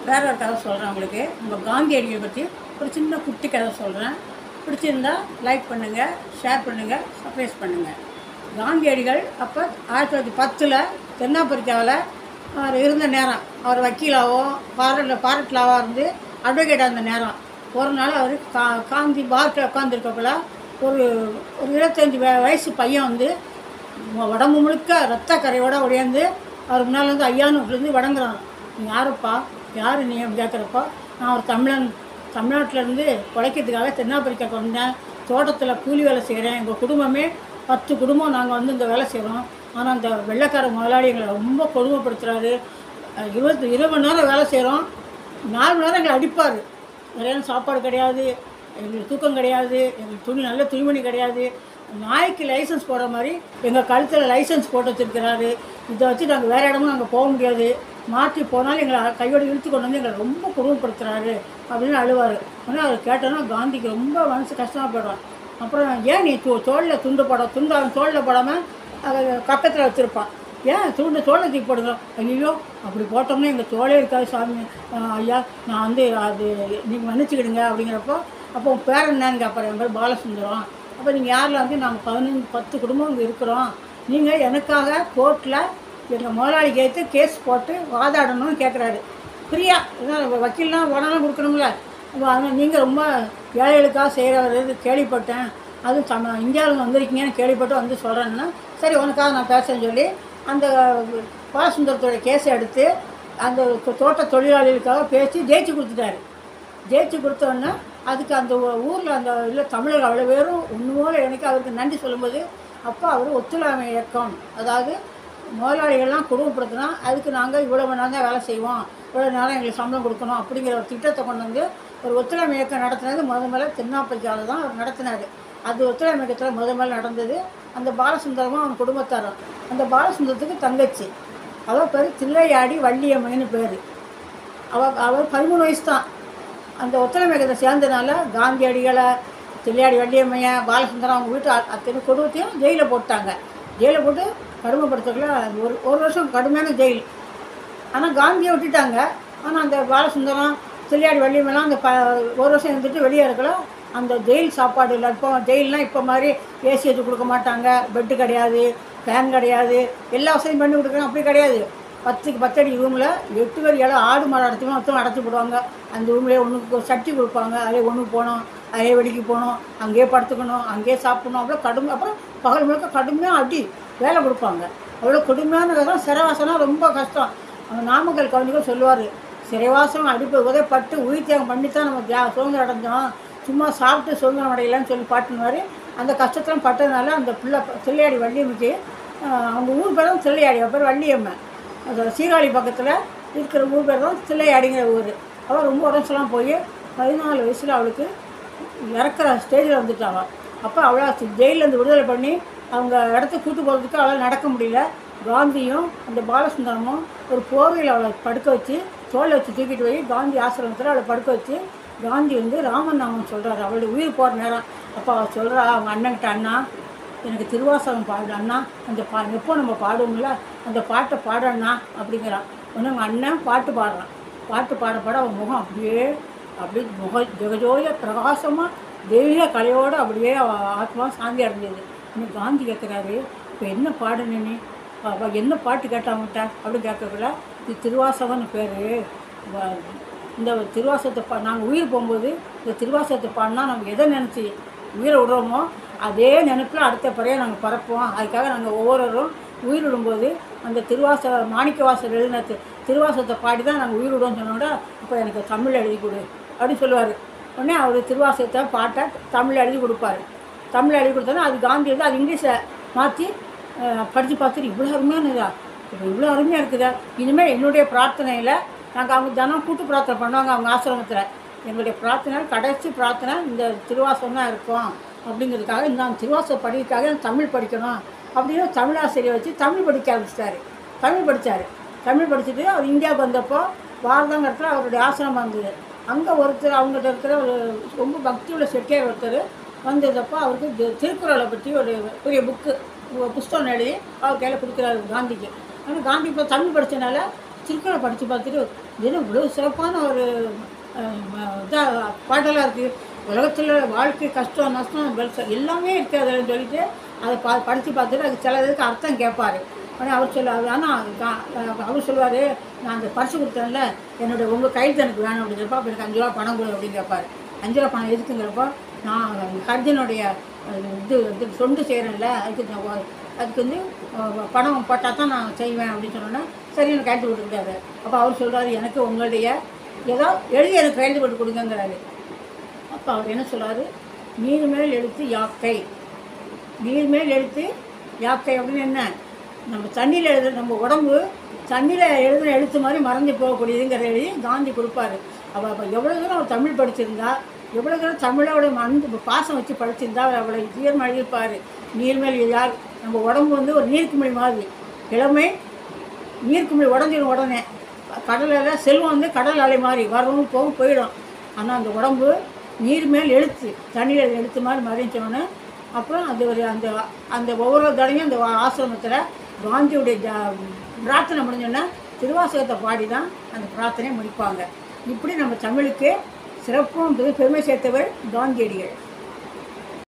வேற ஒரு கதை சொல்கிறேன் உங்களுக்கு நம்ம காந்தியடியை பற்றி ஒரு சின்ன குட்டி கதை சொல்கிறேன் பிடிச்சிருந்தா லைக் பண்ணுங்கள் ஷேர் பண்ணுங்கள் சப்ரைஸ் பண்ணுங்கள் காந்தியடிகள் அப்போ ஆயிரத்தி தொள்ளாயிரத்தி பத்தில் தென்னாப்பிரிக்காவில் அவர் இருந்த நேரம் அவர் வக்கீலாவோ பாரட் பாரட்லாவோ இருந்து அட்வொகேட்டாக இருந்த நேரம் ஒரு நாள் அவர் கா காந்தி பார்க்கில் உட்காந்துருக்கப்பல ஒரு ஒரு இருபத்தஞ்சி வ- வயசு பையன் வந்து உ- உடம்பு முழுக்க ரத்த கரையோட உடையாந்து அவர் முன்னால் வந்து ஐயான்னு விழுந்து வணங்குறான் நீ யாருப்பா யார் நீ அப்படி கேட்குறப்போ நான் ஒரு தமிழன் தமிழ்நாட்டிலேருந்து பிழைக்கிறதுக்காக தென்னாப்பிரிக்காவுக்கு வந்தேன் தோட்டத்தில் கூலி வேலை செய்கிறேன் எங்கள் குடும்பமே பத்து குடும்பம் நாங்கள் வந்து இங்கே வேலை செய்கிறோம் ஆனால் அந்த வெள்ளைக்கார முதலாளி எங்களை ரொம்ப கொடுமைப்படுத்துகிறாரு இருபத்தி இருபது மணி நேரம் வேலை செய்கிறோம் நாலு மணி நேரம் எங்களை அடிப்பார் நிறையான சாப்பாடு கிடையாது எங்களுக்கு தூக்கம் கிடையாது எங்களுக்கு துணி நல்ல துணிமணி கிடையாது நாய்க்கு லைசன்ஸ் போடுற மாதிரி எங்கள் கழுத்தில் லைசன்ஸ் போட்டு வச்சிருக்கிறாரு இதை வச்சு நாங்கள் வேறு இடமும் நாங்கள் போக முடியாது மாற்றி போனாலும் எங்களை கையோடு இழுத்து கொண்டு வந்து எங்களை ரொம்ப கொடுமைப்படுத்துறாரு அப்படின்னு அழுவார் ஆனால் அவர் கேட்டோன்னா காந்திக்கு ரொம்ப மனசு கஷ்டமாக போயிடும் அப்புறம் ஏன் நீ தோ தோளில் துண்டு போட துண்டு அவன் தோளில் போடாமல் அதை பக்கத்தில் வச்சுருப்பான் ஏன் துண்டு தோலை தூக்கி போடுங்க ஐயோ அப்படி போட்டோம்னா எங்கள் தோலே இருக்காது சாமி அஹ் ஐயா நான் வந்து அது நீங்கள் மன்னிச்சுக்கிடுங்க அப்படிங்கிறப்போ அப்போ உன் பேர் என்னன்னு கேட்பாரு என் பேர் பாலசுந்தரம் அப்போ நீங்கள் யாரில் வந்து நாங்கள் பதினஞ்சு பத்து குடும்பம் இங்கே இருக்கிறோம் நீங்கள் எனக்காக கோர்ட்டில் எங்கள் முதலாளிக்கு ஏற்று கேஸ் போட்டு வாதாடணும்னு கேட்குறாரு ஃப்ரீயா இதான் வக்கீல்லாம் உடனே கொடுக்கணும்ல அதனால் நீங்கள் ரொம்ப ஏழைகளுக்காக செய்கிறவர் கேள்விப்பட்டேன் அதுவும் தமிழ் இந்தியாவில் வந்திருக்கீங்கன்னு கேள்விப்பட்டு வந்து சொல்கிறேன்னா சரி உனக்காக நான் பேசுறேன்னு சொல்லி அந்த பாலசுந்தரத்தோட கேஸை எடுத்து அந்த தோட்ட தொழிலாளிகளுக்காக பேசி ஜெயிச்சு கொடுத்துட்டாரு ஜெயிச்சு கொடுத்தோன்னே அதுக்கு அந்த ஊரில் அந்த இல்லை தமிழர் அவ்வளோ பேரும் ஒன்றுமோல எனக்கு அவருக்கு நன்றி சொல்லும்போது அப்போ அவர் ஒத்துழைமை இயக்கம் அதாவது முதலாளிகள்லாம் குடும்பப்படுத்தினா அதுக்கு நாங்கள் இவ்வளோ மணி நேரம் தான் வேலை செய்வோம் இவ்வளோ நேரம் எங்களுக்கு சம்பளம் கொடுக்கணும் அப்படிங்கிற ஒரு திட்டத்தை கொண்டு வந்து ஒரு ஒத்துழைமை இயக்கம் நடத்தினது முத முதல்ல தென்னாப்பிரிக்காவில் தான் அவர் நடத்தினார் அது ஒத்துழைமை இயக்கத்தில் முத முதல்ல நடந்தது அந்த பாலசுந்தரமும் அவன் குடும்பத்தாரும் அந்த பாலசுந்தரத்துக்கு தங்கச்சி அவள் பேர் தில்லையாடி வள்ளியம்மைன்னு பேர் அவள் அவள் பதிமூணு வயசு தான் அந்த ஒத்துழைமை இயக்கத்தை சேர்ந்தனால காந்தியடிகளை தில்லையாடி வள்ளியம்மைய பாலசுந்தரம் அவங்க வீட்டு அ- அத்தனை குடும்பத்தையும் ஜெயிலில் போட்டாங்க ஜெயிலில் போட்டு கடுமைப்படுத்தக்குள்ள ஒரு ஒரு வருஷம் கடுமையான ஜெயில் ஆனால் காந்தியை விட்டுட்டாங்க ஆனால் அந்த பாலசுந்தரம் தில்லையாடி வள்ளியம்மெல்லாம் அந்த ப ஒரு வருஷம் இருந்துட்டு வெளியே இருக்கலாம் அந்த ஜெயில் சாப்பாடு இல்லை இப்போ ஜெயிலெலாம் இப்போ மாதிரி ஏசி வச்சு கொடுக்க மாட்டாங்க பெட்டு கிடையாது ஃபேன் கிடையாது எல்லா வசதியும் பண்ணி கொடுக்குறாங்க அப்படி கிடையாது பத்துக்கு பத்தடி ரூமில் எட்டு பேர் இடம் ஆடு மாடு அடைச்சி மொத்தம் அடைச்சி போடுவாங்க அந்த ரூம்லேயே ஒன்றுக்கு ஒரு சட்டி கொடுப்பாங்க அதே ஒன்றுக்கு போகணும் அதே வெடிக்கு போகணும் அங்கேயே படுத்துக்கணும் அங்கேயே சாப்பிடணும் அவ்வளோ கடுமை அப்புறம் பகல் முழுக்க கடுமையாக அடி வேலை கொடுப்பாங்க அவ்வளோ கொடுமையான தான் சிறைவாசனா ரொம்ப கஷ்டம் அவங்க நாமக்கல் கவிஞர்கள் சொல்லுவார் சிறைவாசம் அடிப்பு உதயப்பட்டு உயிர் தியாகம் பண்ணி தான் நம்ம தியா சுதந்திரம் அடைஞ்சோம் சும்மா சாப்பிட்டு சுதந்திரம் அடையலன்னு சொல்லி பாட்டுனாரு அந்த கஷ்டத்தெல்லாம் பட்டதுனால அந்த பிள்ளை தில்லையாடி வள்ளியம்மைக்கு ஆஹ், அவங்க ஊர் பேர் தான் தில்லையாடி அவ பேர் வள்ளியம்மை அது சீர்காழி பக்கத்தில் இருக்கிற ஊர் பேர் தான் தில்லையாடிங்கிற ஊர் அவள் ரொம்ப உடம்புலாம் போய் பதினாலு வயசில் அவளுக்கு இறக்குற ஸ்டேஜில் வந்துட்டாங்க அப்போ அவளை ஜெயிலேருந்து விடுதலை பண்ணி அவங்க இடத்துக்கு கூட்டு போகிறதுக்கு அவளால் நடக்க முடியல காந்தியும் அந்த பாலசுந்தரமும் ஒரு போர்வையில் அவளை படுக்க வச்சு தோலை வச்சு தூக்கிட்டு போய் காந்தி ஆசிரமத்தில் அவளை படுக்க வச்சு காந்தி வந்து ராமன் நாமம் சொல்கிறாரு அவளுடைய உயிர் போகிற நேரம் அப்போ அவள் சொல்கிறா அவங்க அண்ணன்கிட்ட அண்ணா எனக்கு திருவாசகம் பாடு அண்ணா அந்த பா எப்போ நம்ம பாடுவோம்ல அந்த பாட்டை பாடு அண்ணா அப்படிங்கிறான் ஒன்று அவங்க அண்ணன் பாட்டு பாடுறான் பாட்டு பாட பாட அவன் முகம் அப்படியே அப்படியே முக ஜெகஜோய பிரகாசமாக தெய்வீக கலையோடு அப்படியே அவ ஆத்மா சாந்தி அடைஞ்சது இன்னும் காந்தி கேட்குறாரு இப்போ என்ன பாடுன நீ அவ என்ன பாட்டு கேட்டாங்கட்ட அப்படின்னு கேட்கக்குள்ள இது திருவாசகம்னு பேர் இந்த திருவாசகத்தை பா நாங்கள் உயிர் போகும்போது இந்த திருவாசகத்தை பாடினா நம்ம எதை நினச்சி உயிரை விடுறோமோ அதே நினைப்பில் அடுத்த பிறையை நாங்கள் பறப்போம் அதுக்காக நாங்கள் ஒவ்வொருவரும் உயிர் விடும்போது அந்த திருவாச மாணிக்கவாசல் எழுதின தி- திருவாசகத்தை பாடி தான் நாங்கள் உயிர் விடுவோம்னு சொன்னோட இப்போ எனக்கு தமிழ் எழுதி கொடு அப்படின்னு சொல்லுவார் உடனே அவர் திருவாசகத்தை பாட்டை தமிழ் எழுதி கொடுப்பாரு தமிழ் எழுதி கொடுத்தோன்னா அது காந்தி வந்து அது இங்கிலீஷில் மாற்றி படித்து பார்த்துட்டு இவ்வளோ அருமையானதா இப்போ இவ்வளோ அருமையாக இருக்குதா இனிமேல் என்னுடைய பிரார்த்தனையில் நாங்கள் அவங்க தினம் கூட்டு பிரார்த்தனை பண்ணுவாங்க அவங்க ஆசிரமத்தில் எங்களுடைய பிரார்த்தனை கடைசி பிரார்த்தனை இந்த திருவாசகம் தான் இருக்கும் அப்படிங்கிறதுக்காக நான் திருவாசக படிக்கிறதுக்காக தமிழ் படிக்கணும் அப்படின்னு தமிழ் ஆசிரியர் வச்சு தமிழ் படிக்க ஆரம்பிச்சிட்டாரு தமிழ் படித்தார் தமிழ் படிச்சுட்டு அவர் இந்தியாவுக்கு வந்தப்போ பாரதங்கிறதுல அவருடைய ஆசிரமம் இருந்தது அங்கே ஒருத்தர் அவங்ககிட்ட இருக்கிற ஒரு ரொம்ப பக்தி உள்ள செட்டியார் ஒருத்தர் வந்ததப்போ அவருக்கு தி- திருக்குறளை பற்றி ஒரு பெரிய புக்கு புஸ்தகம் எழுதி அவர் கையில் கொடுக்குறாரு காந்திக்கு ஆனால் காந்தி இப்போ தமிழ் படித்தனால திருக்குறளை படித்து பார்த்துட்டு இது இவ்வளோ சிறப்பான ஒரு இதாக பாட்டெல்லாம் இருக்குது உலகத்தில் வாழ்க்கை கஷ்டம் நஷ்டம் பெருசு எல்லாமே இருக்குது அதில் சொல்லிட்டு அதை பா படித்து பார்த்துட்டு அது சில இதுக்கு அர்த்தம் கேட்பார் ஆனால் அவர் சொல்லுவார் ஆனால் அவர் சொல்லுவார் நான் அந்த பரிசு கொடுத்தேன்ல என்னுடைய உங்கள் கையெழுத்து எனக்கு வேணும் அப்படிங்கிறப்ப அப்போ எனக்கு அஞ்சு ரூபா பணம் கொடு அப்படின்னு கேட்பார் அஞ்சு ரூபா பணம் எதுக்குங்கிறப்போ நான் கர்ஜனுடைய இது இது தொண்டு செய்கிறேன்ல அதுக்கு நான் வ- அதுக்கு வந்து அஹ், பணம் போட்டால் தான் நான் செய்வேன் அப்படின்னு சொன்னோன்னே சரி எனக்கு கையெழுத்து போட்டுக்கிட்டாரு அப்போ அவர் சொல்கிறாரு எனக்கு உங்களுடைய ஏதோ எழுதி எனக்கு கையெழுத்து போட்டு கொடுங்கங்கிறாரு அப்போ அவர் என்ன சொல்றாரு நீர் மேல் எழுத்து யாக்கை நீர் மேல் எழுத்து யாக்கை அப்படின்னு என்ன நம்ம தண்ணியில் எழுதுற நம்ம உடம்பு தண்ணியில் எழுதுன எழுத்து மாதிரி மறந்து போகக்கூடியதுங்கிற எழுதி காந்தி கொடுப்பாரு அவள் அப்போ எவ்வளோ தூரம் அவர் தமிழ் படிச்சிருந்தா எவ்வளோ தூரம் தமிழோட அன்பு பாசம் வச்சு படிச்சிருந்தா அவர் அவளை தீர்மானம் எழுதியிருப்பார் நீர்மேல் யார் நம்ம உடம்பு வந்து ஒரு நீர்க்குமிழி மாதிரி இளமை நீர்க்குமிழி உடஞ்சிடும் உடனே கடலில் செல்வம் வந்து கடல் அலை மாதிரி வரவும் போகும் போயிடும் ஆனால் அந்த உடம்பு நீர் மேல் எழுத்து தண்ணியில் எழுத்து மாதிரி மறைஞ்சோன்னே அப்புறம் அது ஒரு அந்த அந்த ஒவ்வொரு தடவையும் அந்த ஆசிரமத்தில் காந்தியுடைய ஜா பிரார்த்தனை முடிஞ்சோன்னே திருவாசகத்தை பாடி தான் அந்த பிரார்த்தனையை முடிப்பாங்க இப்படி நம்ம தமிழுக்கு சிறப்பும் பெருமை சேர்த்தவர் காந்தியடிகள்